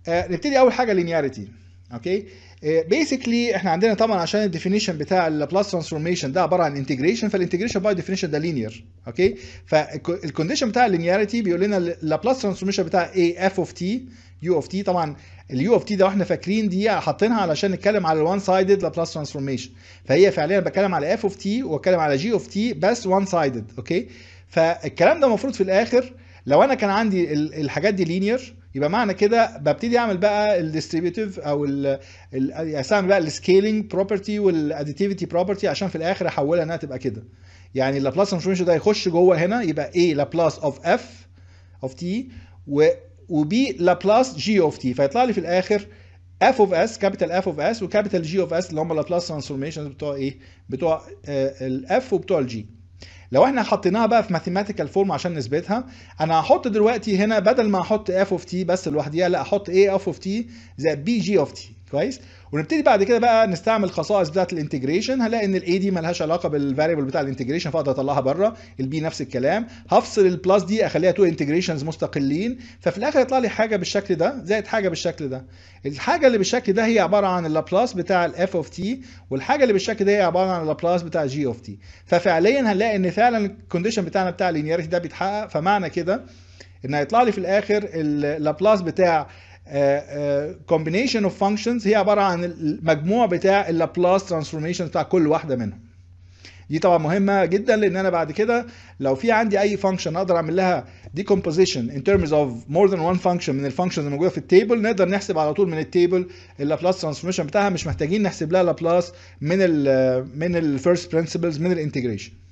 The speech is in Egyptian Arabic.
آه نبتدي اول حاجه لينياريتي اوكي بيسكلي احنا عندنا طبعا عشان الديفينيشن بتاع اللابلاس ترانسفورميشن ده عباره عن انتجريشن فالانتجريشن باي ديفينيشن ده لينير اوكي فالكونديشن بتاع اللينياريتي بيقول لنا اللابلاس ترانسفورميشن بتاع ايه اف اوف تي يو اوف تي طبعا اليو اوف تي ده واحنا فاكرين دي حاطينها علشان نتكلم على الوان سايدد لابلاس ترانسفورميشن فهي فعليا بتكلم على اف اوف تي واتكلم على جي اوف تي بس وان سايدد اوكي فالكلام ده المفروض في الاخر لو انا كان عندي الحاجات دي لينير يبقى معنى كده ببتدي اعمل بقى الديستريبيوتيف او ال استعمل بقى السكيلينج بروبرتي والاديتيفيتي بروبرتي عشان في الاخر احولها انها تبقى كده يعني اللابلاس ترانسفورميشن ده يخش جوه هنا يبقى A لابلاس اوف اف اوف تي و وبي لابلاس جي اوف تي فيطلع لي في الاخر اف اوف اس كابيتال اف اوف اس وكابيتال جي اوف اس اللي هم اللابلاس ترانسفورميشن بتوع ايه بتوع الاف وبتوع الجي لو احنا حطيناها بقى في ماثيماتيكال فورم عشان نثبتها انا هحط دلوقتي هنا بدل ما احط اف اوف تي بس لوحديها لا احط ايه اف اوف تي زائد بي جي اوف تي كويس ونبتدي بعد كده بقى نستعمل الخصائص بتاعت الانتجريشن هلاقي ان الاي دي مالهاش علاقه بالفاريبل بتاع الانتجريشن فاقدر اطلعها بره البي نفس الكلام هفصل البلس دي اخليها تو انتجريشنز مستقلين ففي الاخر يطلع لي حاجه بالشكل ده زائد حاجه بالشكل ده الحاجه اللي بالشكل ده هي عباره عن اللابلاس بتاع الاف اوف تي والحاجه اللي بالشكل ده هي عباره عن اللابلاس بتاع جي اوف تي ففعليا هنلاقي ان فعلا الكونديشن بتاعنا بتاع اللينياريتي ده بيتحقق فمعنى كده ان هيطلع لي في الاخر اللابلاس بتاع combination اوف functions هي عباره عن المجموع بتاع اللابلاس ترانسفورميشن بتاع كل واحده منهم دي طبعا مهمه جدا لان انا بعد كده لو في عندي اي فانكشن اقدر اعمل لها decomposition in terms of more than one function من الفانكشنز الموجوده في التيبل نقدر نحسب على طول من التيبل اللابلاس ترانسفورميشن بتاعها مش محتاجين نحسب لها لابلاس من ال من الفيرست برنسبلز من الانتجريشن